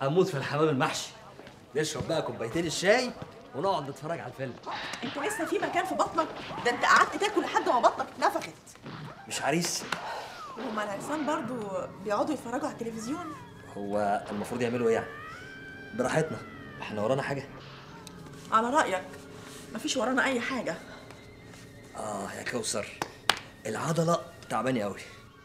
هموت في الحمام المحشي نشرب بقى كوبايتين الشاي ونقعد نتفرج على الفيلم انت لسه في مكان في بطنك ده انت قعدت تاكل لحد ما بطنك اتنفخت مش عريس هما العرسان برضو بيقعدوا يتفرجوا على التلفزيون هو المفروض يعملوا ايه يعني براحتنا احنا ورانا حاجه على رايك مفيش ورانا اي حاجه اه يا كوثر العضله تعباني قوي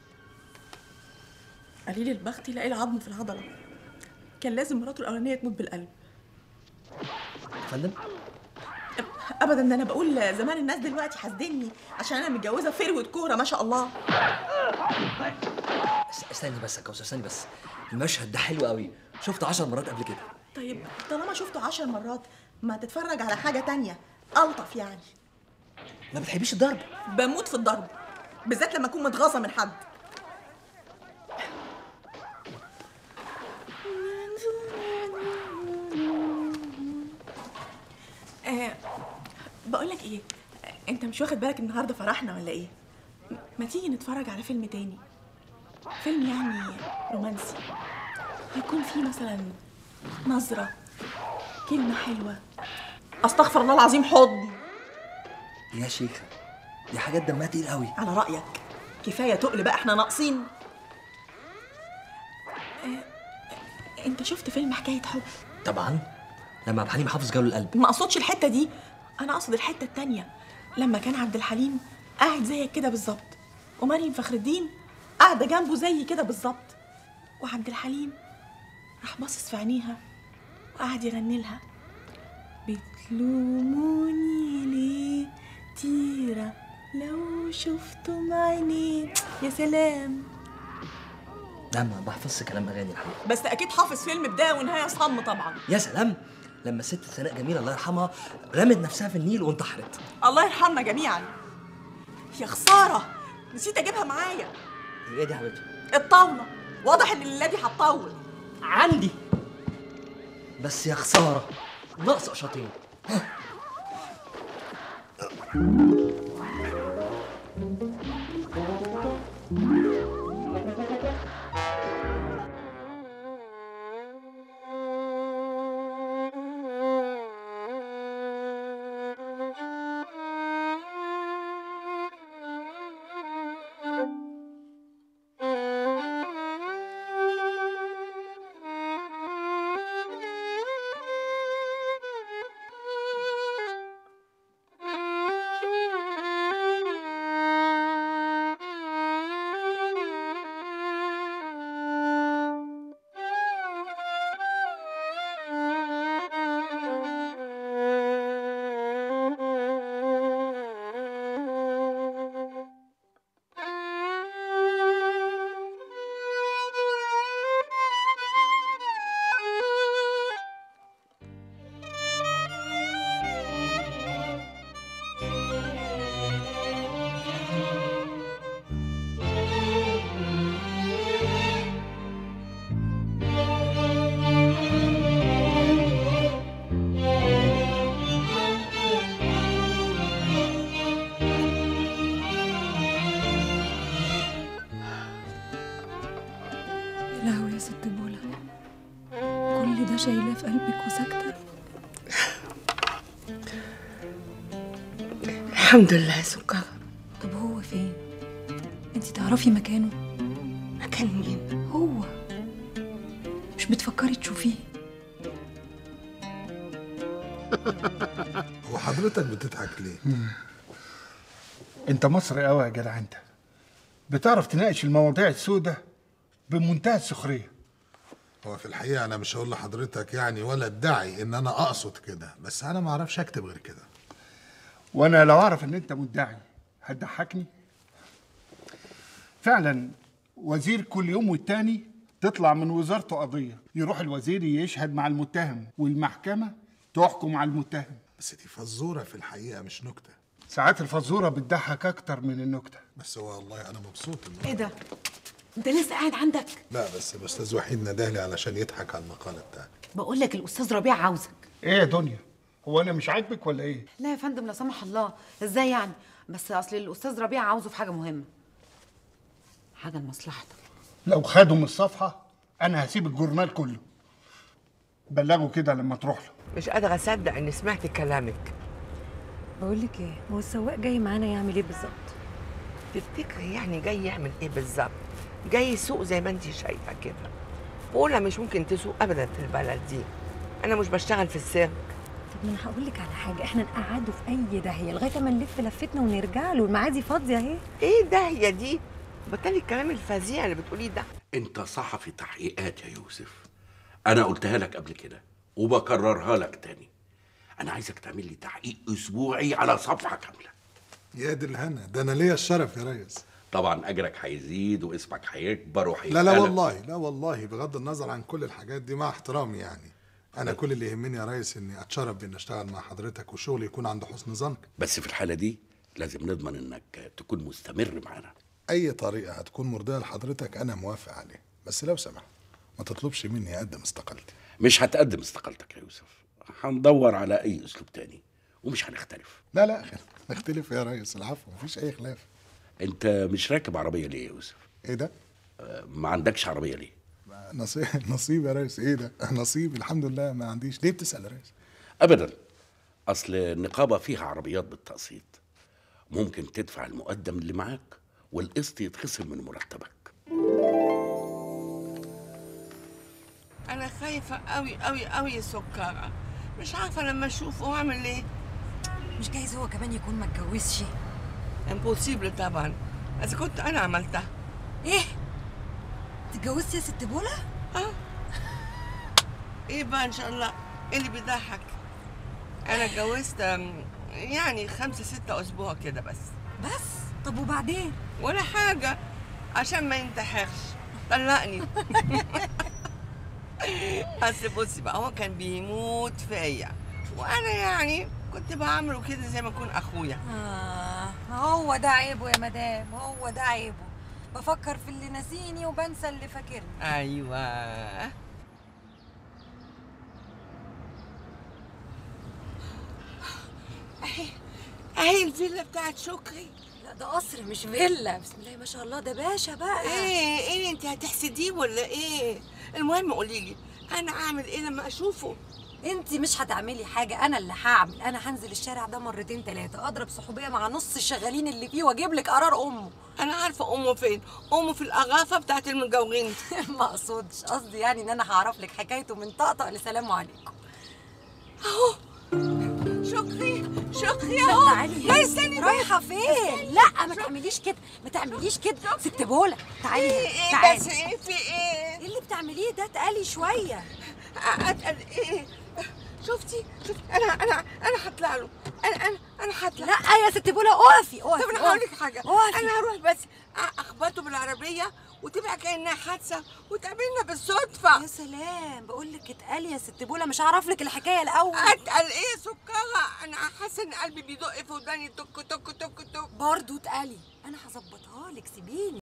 قليل البخت يلاقي العظم في العضله كان لازم مراته الاولانيه تموت بالقلب فندم ابدا ده انا بقول زمان الناس دلوقتي حاسدني عشان انا متجوزه فروه كوره ما شاء الله اس- استني بس يا كوثر استني بس المشهد ده حلو قوي شفته عشر مرات قبل كده طيب طالما شفته عشر مرات ما تتفرج على حاجه تانية الطف يعني ما بتحبيش الضرب بموت في الضرب بالذات لما اكون متغاظه من حد آه بقول لك ايه انت مش واخد بالك النهارده فرحنا ولا ايه م- ما تيجي نتفرج على فيلم تاني فيلم يعني رومانسي يكون فيه مثلا نظره كلمه حلوه استغفر الله العظيم حضن يا شيخه دي حاجات دمها تقيل قوي على رأيك كفاية تقل بقى احنا ناقصين آه، انت شفت فيلم حكاية حب طبعا لما عبد الحليم حافظ جاله القلب ما اقصدش الحتة دي انا اقصد الحتة التانية لما كان عبد الحليم قاعد زيك كده بالظبط ومريم فخر الدين قاعدة جنبه زي كده بالظبط وعبد الحليم راح باصص في عينيها وقعد يغني لها بتلوموني ليه تيرة لو شفتم عيني يا سلام لا ما بحفظش كلام اغاني الحقيقه بس اكيد حافظ فيلم بدايه ونهايه صم طبعا يا سلام لما الست سناء جميل الله يرحمها رمت نفسها في النيل وانتحرت الله يرحمنا جميعا يا خساره نسيت اجيبها معايا هي ايه دي يا حبيبتي الطاوله واضح ان الليله دي هتطول عندي بس يا خساره ناقص قشطين يا لهوي يا ست بولا كل ده شايلاه في قلبك وساكتة الحمد لله يا سكر طب هو فين؟ انت تعرفي مكانه؟ مكان مين هو مش بتفكري تشوفيه وحضرتك بتضحك ليه؟ انت مصري قوي يا جدع انت بتعرف تناقش المواضيع السوداء بمنتهى السخريه هو في الحقيقة أنا مش هقول لحضرتك يعني ولا ادعي إن أنا أقصد كده بس أنا ما أعرفش أكتب غير كده وانا لو اعرف ان انت مدعي هتضحكني فعلا وزير كل يوم والتاني تطلع من وزارته قضيه يروح الوزير يشهد مع المتهم والمحكمه تحكم على المتهم بس دي فزورة في الحقيقة مش نكتة ساعات الفزوره بتضحك اكتر من النكته بس هو والله أنا مبسوط إن ايه ده انت لسه قاعد عندك لا بس الأستاذ وحيد ندهلي علشان يضحك على المقالة بتاعتي بقول لك الاستاذ ربيع عاوزك ايه يا دنيا هو انا مش عاجبك ولا ايه لا يا فندم لا سمح الله ازاي يعني بس اصل الاستاذ ربيع عاوزه في حاجه مهمه حاجه لمصلحتك لو خدوا من الصفحه انا هسيب الجورنال كله بلغه كده لما تروح له مش قادره اصدق اني سمعت كلامك بقول لك ايه هو السواق جاي معانا يعمل ايه بالظبط تفتكري يعني جاي يعمل ايه بالظبط جاي يسوق زي ما انت شايفه كده بقولها مش ممكن تسوق ابدا في البلد دي انا مش بشتغل في السيرك طب ما انا هقول لك على حاجه احنا نقعده في اي داهيه لغايه ما نلف لفتنا ونرجع له المعادي فاضيه اهي ايه ده هي دي بطلي الكلام الفظيع اللي بتقوليه ده انت صحفي تحقيقات يا يوسف انا قلتها لك قبل كده وبكررها لك تاني انا عايزك تعمل لي تحقيق اسبوعي على صفحه كامله يا دي الهنا ده انا ليا الشرف يا ريس طبعا اجرك هيزيد واسمك هيكبر لا وهيتقلب لا والله لا والله بغض النظر عن كل الحاجات دي مع احترامي يعني انا كل اللي يهمني يا ريس اني اتشرف باني اشتغل مع حضرتك وشغلي يكون عند حسن ظنك بس في الحاله دي لازم نضمن انك تكون مستمر معانا اي طريقه هتكون مرضيه لحضرتك انا موافق عليها بس لو سمحت ما تطلبش مني اقدم استقالتي مش هتقدم استقالتك يا يوسف هندور على اي اسلوب تاني ومش هنختلف لا لا نختلف يا ريس العفو مفيش اي خلاف انت مش راكب عربيه ليه يا يوسف ايه ده آه، ما عندكش عربيه ليه نصيب نصيب يا ريس ايه ده نصيب الحمد لله ما عنديش ليه بتسال يا ريس ابدا اصل النقابه فيها عربيات بالتقسيط ممكن تدفع المقدم اللي معاك والقسط يتخصم من مرتبك انا خايفه قوي قوي قوي يا سكره مش عارفه لما اشوفه اعمل ايه مش جايز هو كمان يكون ما اتجوزش امبوسيبل طبعا اذا كنت انا عملتها ايه اتجوزت يا ست بولا ايه بقى ان شاء الله ايه اللي بيضحك انا اتجوزت أم، يعني خمسة ستة اسبوع كده بس بس طب وبعدين ولا حاجة عشان ما ينتحرش طلقني اصل بصي بقى هو كان بيموت فيا وانا يعني كنت بعمله كده زي ما اكون اخويا آه هو ده عيبه يا مدام هو ده عيبه بفكر في اللي ناسيني وبنسى اللي فاكرني ايوه اهي اهي الفيلا بتاعت شكري لا ده قصر مش فيلا بسم الله ما شاء الله ده باشا بقى ايه ايه انت هتحسديه ولا ايه المهم قولي لي انا اعمل ايه لما اشوفه انت مش هتعملي حاجه انا اللي هعمل انا هنزل الشارع ده مرتين ثلاثه اضرب صحوبيه مع نص الشغالين اللي فيه واجيب لك قرار امه انا عارفه امه فين امه في الاغافه بتاعت المجاورين ما اقصدش قصدي يعني ان انا هعرف لك حكايته من طقطق لسلام عليكم شكري شكري لا اهو تعالي لا استني بقى. رايحه فين لا ما تعمليش كده ما تعمليش كده ست بولا تعالي ايه هنا، ايه تعالي بس ايه في ايه ايه اللي بتعمليه ده تقالي شويه اتقل ايه شفتي شفتي انا انا انا هطلع له انا انا انا هطلع لا يا ست بولا اقفي اقفي طب انا هقول لك اقفي. حاجه اقفي. انا هروح بس اخبطه بالعربيه وتبقى كانها حادثه وتقابلنا بالصدفه يا سلام بقول لك اتقالي يا ست بولا مش هعرف لك الحكايه الاول اتقل ايه سكرة انا حاسه ان قلبي بيدق في وداني تك تك تك تك برضه اتقالي انا هظبطها لك سيبيني